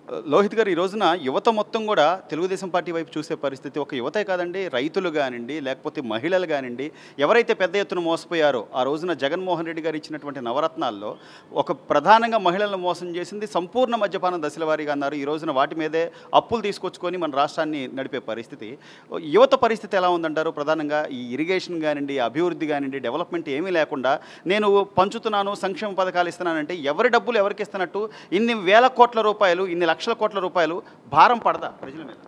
లోహిత్ గారు ఈ రోజున యువత మొత్తం కూడా తెలుగుదేశం పార్టీ వైపు చూసే పరిస్థితి ఒక యువతే కాదండి రైతులు కానివ్వండి లేకపోతే మహిళలు కానివ్వండి ఎవరైతే పెద్ద ఎత్తున మోసపోయారో ఆ రోజున జగన్మోహన్ రెడ్డి గారు ఇచ్చినటువంటి నవరత్నాల్లో ఒక ప్రధానంగా మహిళలను మోసం చేసింది సంపూర్ణ మద్యపానం దశల వారీగా అన్నారు ఈ రోజున వాటి మీదే అప్పులు తీసుకొచ్చుకొని మన రాష్ట్రాన్ని నడిపే పరిస్థితి యువత పరిస్థితి ఎలా ఉందంటారు ప్రధానంగా ఈ ఇరిగేషన్ కానివ్వండి అభివృద్ధి కానివ్వండి డెవలప్మెంట్ ఏమీ లేకుండా నేను పంచుతున్నాను సంక్షేమ పథకాలు ఇస్తున్నానంటే ఎవరి డబ్బులు ఎవరికి ఇస్తున్నట్టు ఇన్ని వేల కోట్ల రూపాయలు ఇన్ని లక్షల కోట్ల రూపాయలు భారం పడదా ప్రజల మీద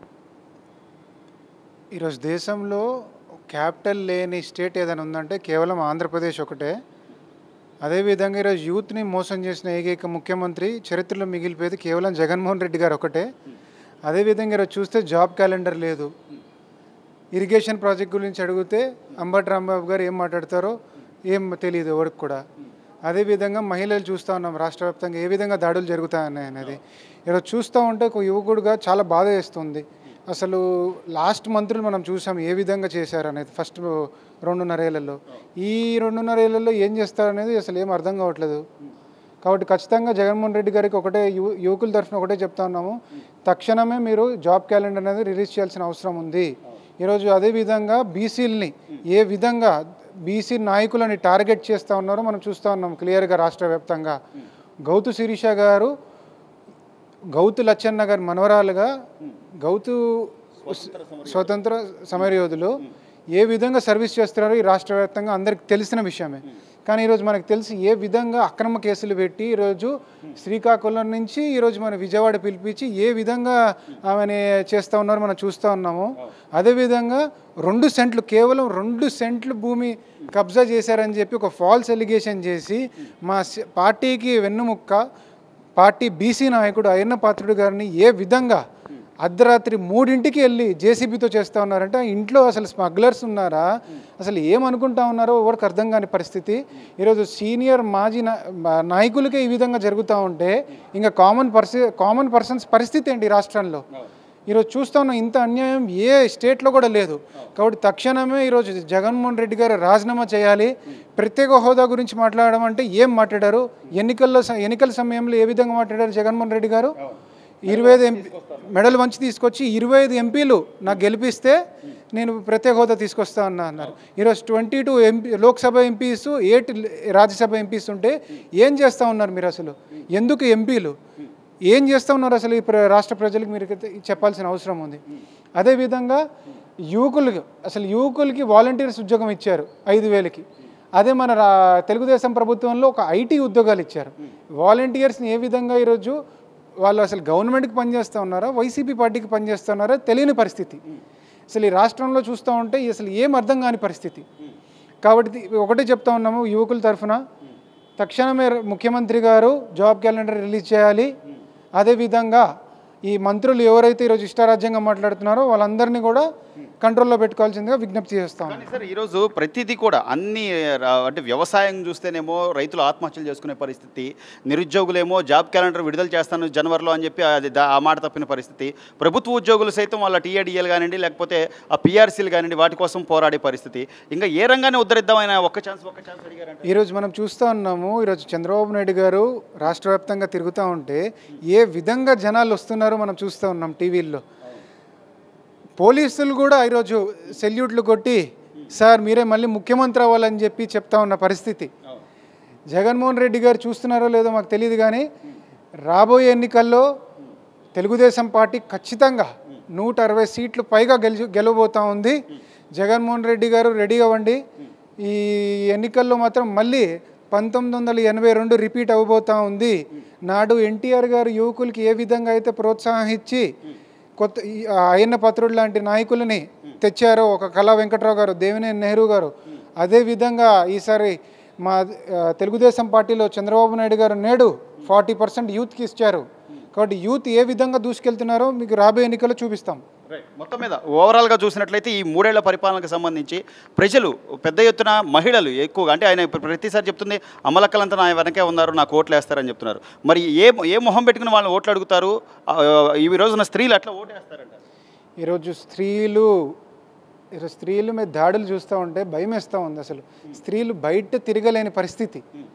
ఈరోజు దేశంలో క్యాపిటల్ లేని స్టేట్ ఏదైనా ఉందంటే కేవలం ఆంధ్రప్రదేశ్ ఒకటే అదేవిధంగా ఈరోజు యూత్ని మోసం చేసిన ఏకైక ముఖ్యమంత్రి చరిత్రలో మిగిలిపోయేది కేవలం జగన్మోహన్ రెడ్డి గారు ఒకటే అదేవిధంగా ఈరోజు చూస్తే జాబ్ క్యాలెండర్ లేదు ఇరిగేషన్ ప్రాజెక్ట్ గురించి అడిగితే అంబటి రాంబాబు గారు ఏం మాట్లాడతారో ఏం తెలియదు ఎవరికి కూడా అదేవిధంగా మహిళలు చూస్తూ ఉన్నాం రాష్ట్ర వ్యాప్తంగా ఏ విధంగా దాడులు జరుగుతాయని అనేది ఈరోజు చూస్తూ ఉంటే ఒక యువకుడుగా చాలా బాధ వేస్తుంది అసలు లాస్ట్ మంత్రులు మనం చూసాం ఏ విధంగా చేశారు అనేది ఫస్ట్ రెండున్నరేళ్లలో ఈ రెండున్నరేళ్లలో ఏం చేస్తారనేది అసలు ఏం అర్థం కావట్లేదు కాబట్టి ఖచ్చితంగా జగన్మోహన్ రెడ్డి గారికి ఒకటే యువ యువకుల తరఫున ఒకటే చెప్తా ఉన్నాము తక్షణమే మీరు జాబ్ క్యాలెండర్ అనేది రిలీజ్ చేయాల్సిన అవసరం ఉంది ఈరోజు అదే విధంగా బీసీలని ఏ విధంగా బీసీ నాయకులని టార్గెట్ చేస్తూ ఉన్నారో మనం చూస్తూ ఉన్నాం క్లియర్గా రాష్ట్ర వ్యాప్తంగా గౌతు శిరీష గారు గౌతు లచ్చన్న గారి మనవరాలుగా గౌతు స్వతంత్ర సమరయోధులు ఏ విధంగా సర్వీస్ చేస్తున్నారో ఈ రాష్ట్ర వ్యాప్తంగా అందరికి తెలిసిన విషయమే కానీ ఈరోజు మనకు తెలిసి ఏ విధంగా అక్రమ కేసులు పెట్టి ఈరోజు శ్రీకాకుళం నుంచి ఈరోజు మన విజయవాడ పిలిపించి ఏ విధంగా ఆమెని చేస్తూ ఉన్నారో మనం చూస్తూ ఉన్నాము అదేవిధంగా రెండు సెంట్లు కేవలం రెండు సెంట్లు భూమి కబ్జా చేశారని చెప్పి ఒక ఫాల్స్ ఎలిగేషన్ చేసి మా సి- పార్టీకి వెన్నుముక్క పార్టీ బీసీ నాయకుడు అయ్యన్న పాత్రుడు గారిని ఏ విధంగా అర్ధరాత్రి మూడింటికి వెళ్ళి జేసీబీతో చేస్తూ ఉన్నారంటే ఆ ఇంట్లో అసలు స్మగ్లర్స్ ఉన్నారా అసలు ఏమనుకుంటా ఉన్నారో ఎవరికి అర్థం కాని పరిస్థితి ఈరోజు సీనియర్ మాజీ నా- మా- నాయకులకే ఈ విధంగా జరుగుతూ ఉంటే ఇంకా కామన్ పర్సీ కామన్ పర్సన్స్ పరిస్థితి ఏంటి ఈ రాష్ట్రంలో ఈరోజు చూస్తా ఉన్నాం ఇంత అన్యాయం ఏ స్టేట్లో కూడా లేదు కాబట్టి తక్షణమే ఈరోజు జగన్మోహన్ రెడ్డి గారు రాజీనామా చేయాలి ప్రత్యేక హోదా గురించి మాట్లాడడం అంటే ఏం మాట్లాడారు ఎన్నికల్లో స- ఎన్నికల సమయంలో ఏ విధంగా మాట్లాడారు జగన్మోహన్ రెడ్డి గారు ఇరవై ఐదు ఎంపీ మెడల్ వంచి తీసుకొచ్చి ఇరవై ఐదు ఎంపీలు నాకు గెలిపిస్తే నేను ప్రత్యేక హోదా తీసుకొస్తా అన్నా అన్నారు ఈరోజు twenty two MP Lok Sabha MPs eight Rajya Sabha MPs ఉంటే ఏం చేస్తూ ఉన్నారు మీరు అసలు ఎందుకు ఎంపీలు ఏం చేస్తూ ఉన్నారు అసలు ఈ ప్ర- రాష్ట్ర ప్రజలకు మీరు చెప్పాల్సిన అవసరం ఉంది అదేవిధంగా యువకులకు అసలు యువకులకి వాలంటీర్స్ ఉద్యోగం ఇచ్చారు ఐదు వేలకి అదే మన రా తెలుగుదేశం ప్రభుత్వంలో ఒక ఐటీ ఉద్యోగాలు ఇచ్చారు వాలంటీర్స్ని ఏ విధంగా ఈరోజు వాళ్ళు అసలు గవర్నమెంట్కి పనిచేస్తూ ఉన్నారా వైసీపీ పార్టీకి పనిచేస్తూ ఉన్నారా తెలియని పరిస్థితి అసలు ఈ రాష్ట్రంలో చూస్తూ ఉంటే అసలు ఏం అర్థం కాని పరిస్థితి కాబట్టి ఇది ఒకటే చెప్తా ఉన్నాము యువకుల తరఫున తక్షణమే ముఖ్యమంత్రి గారు జాబ్ క్యాలెండర్ రిలీజ్ చేయాలి అదేవిధంగా ఈ మంత్రులు ఎవరైతే ఈరోజు ఇష్టారాజ్యంగా మాట్లాడుతున్నారో వాళ్ళందరినీ కూడా కంట్రోల్లో పెట్టుకోవాల్సిందిగా విజ్ఞప్తి చేస్తాం కానీ సార్ ఈరోజు ప్రతిదీ కూడా అన్ని రా- అంటే వ్యవసాయం చూస్తేనేమో రైతులు ఆత్మహత్యలు చేసుకునే పరిస్థితి నిరుద్యోగులేమో జాబ్ క్యాలెండర్ విడుదల చేస్తాను జనవరిలో అని చెప్పి అది దా- ఆ మాట తప్పిన పరిస్థితి ప్రభుత్వ ఉద్యోగులు సైతం వాళ్ళ టీఏడిఎల్ కానివ్వండి లేకపోతే ఆ పిఆర్సీలు కానివ్వండి వాటి కోసం పోరాడే పరిస్థితి ఇంకా ఏ రంగాన్ని ఉద్ధరిద్దామైనా ఒక్క ఛాన్స్ ఒక్క ఛాన్స్ అడిగారంటే ఈరోజు మనం చూస్తూ ఉన్నాము ఈరోజు చంద్రబాబు నాయుడు గారు రాష్ట్ర వ్యాప్తంగా తిరుగుతూ ఉంటే ఏ విధంగా జనాలు వస్తున్నారో మనం చూస్తూ ఉన్నాం టీవీల్లో పోలీసులు కూడా ఈరోజు సెల్యూట్లు కొట్టి సార్ మీరే మళ్ళీ ముఖ్యమంత్రి అవ్వాలని చెప్పి చెప్తా ఉన్న పరిస్థితి జగన్మోహన్ రెడ్డి గారు చూస్తున్నారో లేదో మాకు తెలియదు కానీ రాబోయే ఎన్నికల్లో తెలుగుదేశం పార్టీ ఖచ్చితంగా నూట అరవై సీట్లు పైగా గెలిచి గెలవబోతా ఉంది జగన్మోహన్ రెడ్డి గారు రెడీ అవ్వండి ఈ ఎన్నికల్లో మాత్రం మళ్ళీ పంతొమ్మిది వందల ఎనభై రెండు రిపీట్ అవ్వబోతా ఉంది నాడు ఎన్టీఆర్ గారు యువకులకి ఏ విధంగా అయితే ప్రోత్సాహం ఇచ్చి కొత్త ఈ అయ్యన్న పత్రుడు లాంటి నాయకులని తెచ్చారో ఒక కళా వెంకట్రావు గారు దేవినేని నెహ్రూ గారు అదే విధంగా ఈసారి మా ఆ, తెలుగుదేశం పార్టీలో చంద్రబాబు నాయుడు గారు నేడు ఫార్టీ పర్సెంట్ యూత్కి ఇచ్చారు కాబట్టి యూత్ ఏ విధంగా దూసుకెళ్తున్నారో మీకు రాబోయే ఎన్నికల్లో చూపిస్తాం మొత్తం మీద ఓవరాల్గా చూసినట్లయితే ఈ మూడేళ్ల పరిపాలనకు సంబంధించి ప్రజలు పెద్ద ఎత్తున మహిళలు ఎక్కువగా అంటే ఆయన ప్ర- ప్రతిసారి చెప్తుంది అమలక్కలంతా నా వెనకే ఉన్నారు నాకు ఓట్లు వేస్తారని చెప్తున్నారు మరి ఏ ఏ మొహం పెట్టుకుని వాళ్ళని ఓట్లు అడుగుతారు ఆ, ఈ రోజున స్త్రీలు అట్లా ఓటు వేస్తారంట ఈరోజు స్త్రీలు ఈరోజు స్త్రీల మీద దాడులు చూస్తూ ఉంటే భయం వేస్తూ ఉంది అసలు స్త్రీలు బయట తిరగలేని పరిస్థితి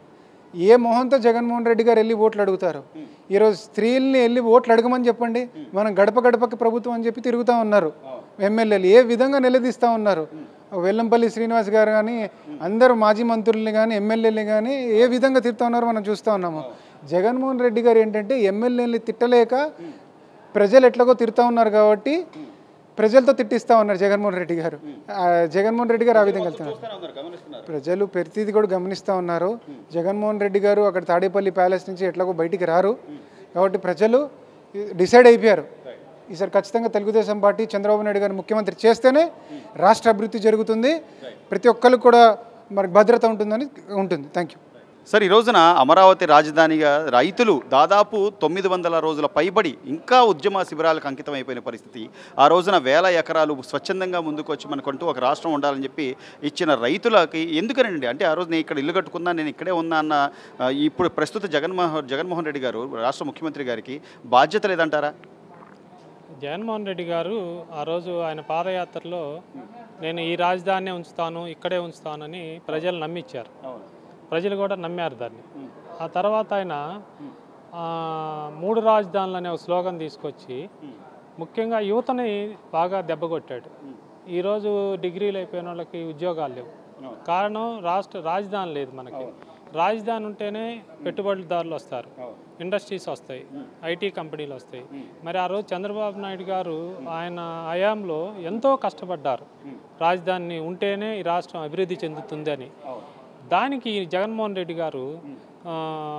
ఏ మొహంతో జగన్మోహన్ రెడ్డి గారు వెళ్ళి ఓట్లు అడుగుతారు ఈరోజు స్త్రీల్ని వెళ్ళి ఓట్లు అడగమని చెప్పండి మనం గడప గడపకి ప్రభుత్వం అని చెప్పి తిరుగుతూ ఉన్నారు ఎమ్మెల్యేలు ఏ విధంగా నిలదీస్తూ ఉన్నారు వెల్లంపల్లి శ్రీనివాస్ గారు కానీ అందరూ మాజీ మంత్రుల్ని కానీ ఎమ్మెల్యేలు కానీ ఏ విధంగా తిరుగుతూ ఉన్నారో మనం చూస్తూ ఉన్నాము జగన్మోహన్ రెడ్డి గారు ఏంటంటే ఎమ్మెల్యేని తిట్టలేక ప్రజలు ఎట్లాగో తిరుగుతూ ఉన్నారు కాబట్టి ప్రజలతో తిట్టిస్తూ ఉన్నారు జగన్మోహన్ రెడ్డి గారు ఆ, జగన్మోహన్ రెడ్డి గారు ఆ విధంగా వెళ్తున్నారు చూస్తూనే ఉన్నారు గమనిస్తున్నారు ప్రజలు ప్రతిదీ కూడా గమనిస్తూ ఉన్నారు జగన్మోహన్ రెడ్డి గారు అక్కడ తాడేపల్లి ప్యాలెస్ నుంచి ఎట్లాగో బయటికి రారు కాబట్టి ప్రజలు డిసైడ్ అయిపోయారు ఈసారి ఖచ్చితంగా తెలుగుదేశం పార్టీ చంద్రబాబు నాయుడు గారు ముఖ్యమంత్రి చేస్తేనే రాష్ట్ర అభివృద్ధి జరుగుతుంది ప్రతి ఒక్కరికి కూడా మరి భద్రత ఉంటుందని ఉంటుంది థ్యాంక్ యూ సార్ ఈ రోజున అమరావతి రాజధానిగా రైతులు దాదాపు తొమ్మిది వందల రోజుల పైబడి ఇంకా ఉద్యమ శిబిరాలకు అంకితం అయిపోయిన పరిస్థితి ఆ రోజున వేల ఎకరాలు స్వచ్ఛందంగా ముందుకు వచ్చి మనకంటూ ఒక రాష్ట్రం ఉండాలని చెప్పి ఇచ్చిన రైతులకి ఎందుకనండి అంటే ఆ రోజు నేను ఇక్కడ ఇల్లు కట్టుకున్నా నేను ఇక్కడే ఉన్నా అన్న ఆ, ఇప్పుడు ప్రస్తుత జగన్మోహన్ జగన్మోహన్ రెడ్డి గారు రాష్ట్ర ముఖ్యమంత్రి గారికి బాధ్యత లేదంటారా జగన్మోహన్ రెడ్డి గారు ఆ రోజు ఆయన పాదయాత్రలో నేను ఈ రాజధానినే ఉంచుతాను ఇక్కడే ఉంచుతానని ప్రజలు నమ్మించారు ప్రజలు కూడా నమ్మారు దాన్ని ఆ తర్వాత ఆయన ఆ, మూడు రాజధానులు అనే ఒక స్లోగన్ తీసుకొచ్చి ముఖ్యంగా యువతని బాగా దెబ్బకొట్టాడు ఈరోజు డిగ్రీలు అయిపోయిన వాళ్ళకి ఉద్యోగాలు లేవు కారణం రాష్ట్ర రాజధాని లేదు మనకి రాజధాని ఉంటేనే పెట్టుబడిదారులు వస్తారు ఇండస్ట్రీస్ వస్తాయి ఐటీ కంపెనీలు వస్తాయి మరి ఆ రోజు చంద్రబాబు నాయుడు గారు ఆయన హయాంలో ఎంతో కష్టపడ్డారు రాజధాని ఉంటేనే ఈ రాష్ట్రం అభివృద్ధి చెందుతుంది అని దానికి జగన్మోహన్ రెడ్డి గారు ఆ,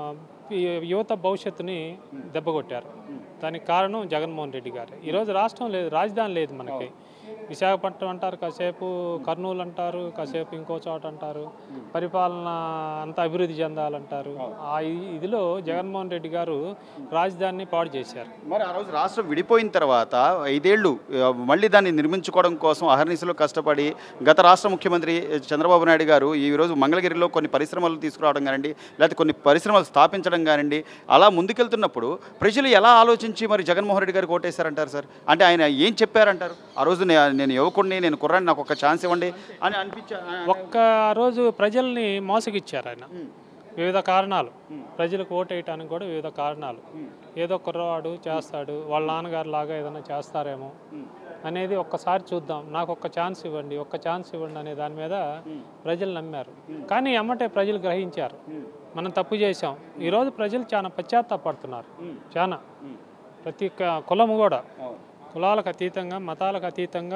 ఈ యువత భవిష్యత్తుని దెబ్బకొట్టారు దానికి కారణం జగన్మోహన్ రెడ్డి గారు ఈరోజు రాష్ట్రం లేదు రాజధాని లేదు మనకి విశాఖపట్నం అంటారు కాసేపు కర్నూలు అంటారు కాసేపు ఇంకో చోట అంటారు పరిపాలన అంతా అభివృద్ధి చెందాలంటారు ఆ ఇ- ఇదిలో జగన్మోహన్ రెడ్డి గారు రాజధానిని పాడు చేశారు మరి ఆ రోజు రాష్ట్రం విడిపోయిన తర్వాత ఐదేళ్లు ఆ, మళ్ళీ దాన్ని నిర్మించుకోవడం కోసం అహర్నిశలో కష్టపడి గత రాష్ట్ర ముఖ్యమంత్రి చంద్రబాబు నాయుడు గారు ఈ రోజు మంగళగిరిలో కొన్ని పరిశ్రమలు తీసుకురావడం కానివ్వండి లేకపోతే కొన్ని పరిశ్రమలు స్థాపించడం కానివ్వండి అలా ముందుకెళ్తున్నప్పుడు ప్రజలు ఎలా ఆలోచించి మరి జగన్మోహన్ రెడ్డి గారు ఓటేశారంటారు సార్ అంటే ఆయన ఏం చెప్పారంటారు ఆ రోజు నే- నేను యువకుడిని నేను కుర్రాన్ని నాకు ఒక ఛాన్స్ ఇవ్వండి అని అనిపించా ఒక్క రోజు ప్రజల్ని మోసగిచ్చారు ఆయన వివిధ కారణాలు ప్రజలకు ఓటు వేయటానికి కూడా వివిధ కారణాలు ఏదో కుర్రవాడు చేస్తాడు వాళ్ళ నాన్నగారు లాగా ఏదైనా చేస్తారేమో అనేది ఒక్కసారి చూద్దాం నాకు ఒక్క ఛాన్స్ ఇవ్వండి ఒక్క ఛాన్స్ ఇవ్వండి అనే దాని మీద ప్రజలు నమ్మారు కానీ ఎమ్మటే ప్రజలు గ్రహించారు మనం తప్పు చేశాం ఈరోజు ప్రజలు చాలా పశ్చాత్తాపడుతున్నారు చాలా ప్రతి ఒక్క కులము కూడా కులాలకు అతీతంగా మతాలకు అతీతంగా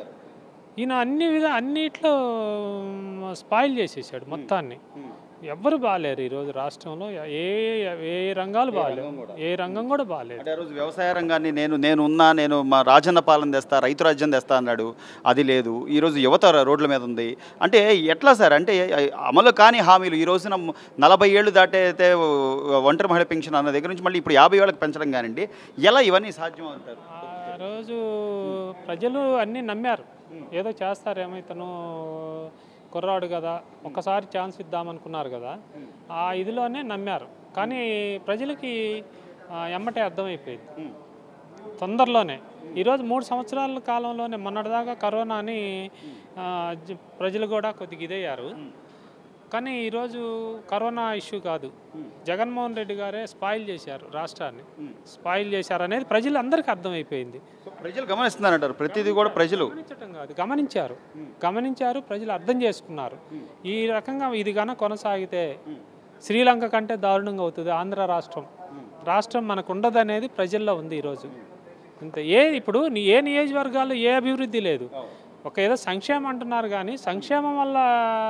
ఈయన అన్ని విధ అన్నిట్లో స్పాయిల్ చేసేసాడు మొత్తాన్ని ఎవ్వరు బాగాలేరు ఈరోజు రాష్ట్రంలో ఏ ఏ రంగాలు బాగాలేవు ఏ రంగం కూడా బాగాలేదు అంటే ఆ రోజు వ్యవసాయ రంగాన్ని నేను నేను ఉన్నా నేను మా రాజన్న పాలన తెస్తా రైతు రాజ్యం తెస్తా అన్నాడు అది లేదు ఈరోజు యువత రోడ్ల మీద ఉంది అంటే ఎట్లా సార్ అంటే అమలు కాని హామీలు ఈ రోజున నలభై ఏళ్ళు దాటైతే ఒంటరి మహిళ పెన్షన్ అన్న దగ్గర నుంచి మళ్ళీ ఇప్పుడు యాభై ఏళ్ళకి పెంచడం కానివ్వండి ఎలా ఇవన్నీ సాధ్యం అవుతారు ఆ రోజు ప్రజలు అన్నీ నమ్మారు ఏదో చేస్తారేమో ఇతను కుర్రాడు కదా ఒక్కసారి ఛాన్స్ ఇద్దామనుకున్నారు కదా ఆ ఇదిలోనే నమ్మారు కానీ ప్రజలకి ఆ, ఎమ్మటే అర్థమైపోయింది తొందరలోనే ఈరోజు మూడు సంవత్సరాల కాలంలోనే మొన్నటిదాకా కరోనాని ఆ, జ- ప్రజలు కూడా కొద్దిగా ఇదయ్యారు కానీ ఈరోజు కరోనా ఇష్యూ కాదు జగన్మోహన్ రెడ్డి గారే స్పాయిల్ చేశారు రాష్ట్రాన్ని స్పాయిల్ చేశారు అనేది ప్రజలు అందరికీ అర్థమైపోయింది సో ప్రజలు గమనిస్తున్నారంటారు ప్రతిదీ కూడా ప్రజలు గమనించటం కాదు గమనించారు గమనించారు ప్రజలు అర్థం చేసుకున్నారు ఈ రకంగా ఇది కనుక కొనసాగితే శ్రీలంక కంటే దారుణంగా అవుతుంది ఆంధ్ర రాష్ట్రం రాష్ట్రం మనకు ఉండదు అనేది ప్రజల్లో ఉంది ఈరోజు అంతే ఏ ఇప్పుడు నీ ఏ నియోజకవర్గాల్లో ఏ అభివృద్ధి లేదు ఒక ఏదో సంక్షేమం అంటున్నారు కానీ సంక్షేమం వల్ల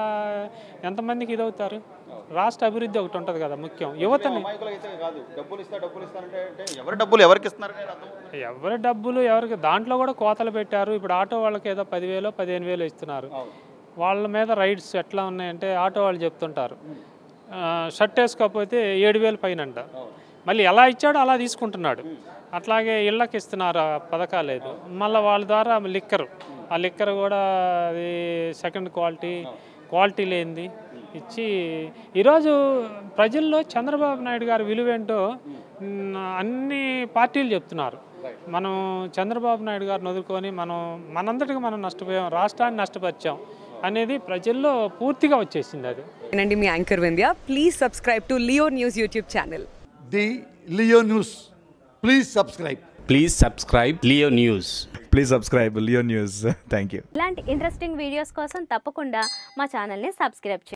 ఎంతమందికి ఇదవుతారు రాష్ట్ర అభివృద్ధి ఒకటి ఉంటుంది కదా ముఖ్యం యువతని కాదు డబ్బులు ఇస్తా డబ్బులు ఇస్తారంటే ఎవరు డబ్బులు ఎవరికి ఇస్తున్నారు అనేది అర్థం అవుతుంది. ఎవరి డబ్బులు ఎవరికి దాంట్లో కూడా కోతలు పెట్టారు ఇప్పుడు ఆటో వాళ్ళకి ఏదో పదివేలు పదిహేను వేలు ఇస్తున్నారు వాళ్ళ మీద రైడ్స్ ఎట్లా ఉన్నాయంటే ఆటో వాళ్ళు చెప్తుంటారు ఆ, షర్ట్ వేసుకోకపోతే ఏడు వేలు పైన అంట మళ్ళీ ఎలా ఇచ్చాడో అలా తీసుకుంటున్నాడు అట్లాగే ఇళ్ళకి ఇస్తున్నారు ఆ పథకాలు లేదు మళ్ళీ వాళ్ళ ద్వారా లిక్కర్ ఆ లిక్కర్ కూడా అది సెకండ్ క్వాలిటీ క్వాలిటీ లేనిది ఇచ్చి ఈరోజు ప్రజల్లో చంద్రబాబు నాయుడు గారి విలువేంటో మ్, అన్ని పార్టీలు చెప్తున్నారు మనం చంద్రబాబు నాయుడు గారిని వదులుకొని మనం మనందరికీ మనం నష్టపోయాం రాష్ట్రాన్ని నష్టపరిచాం అనేది ప్రజల్లో పూర్తిగా వచ్చేసింది అది నేనండి మీ anchor Vindhya please subscribe to Leo news YouTube channel the Leo News. Please subscribe. Please subscribe Leo News. Please subscribe Leo news thank you ఇలాంటి ఇంట్రెస్టింగ్ వీడియోస్ కోసం తప్పకుండా మా ఛానల్ని సబ్స్క్రైబ్ చేయండి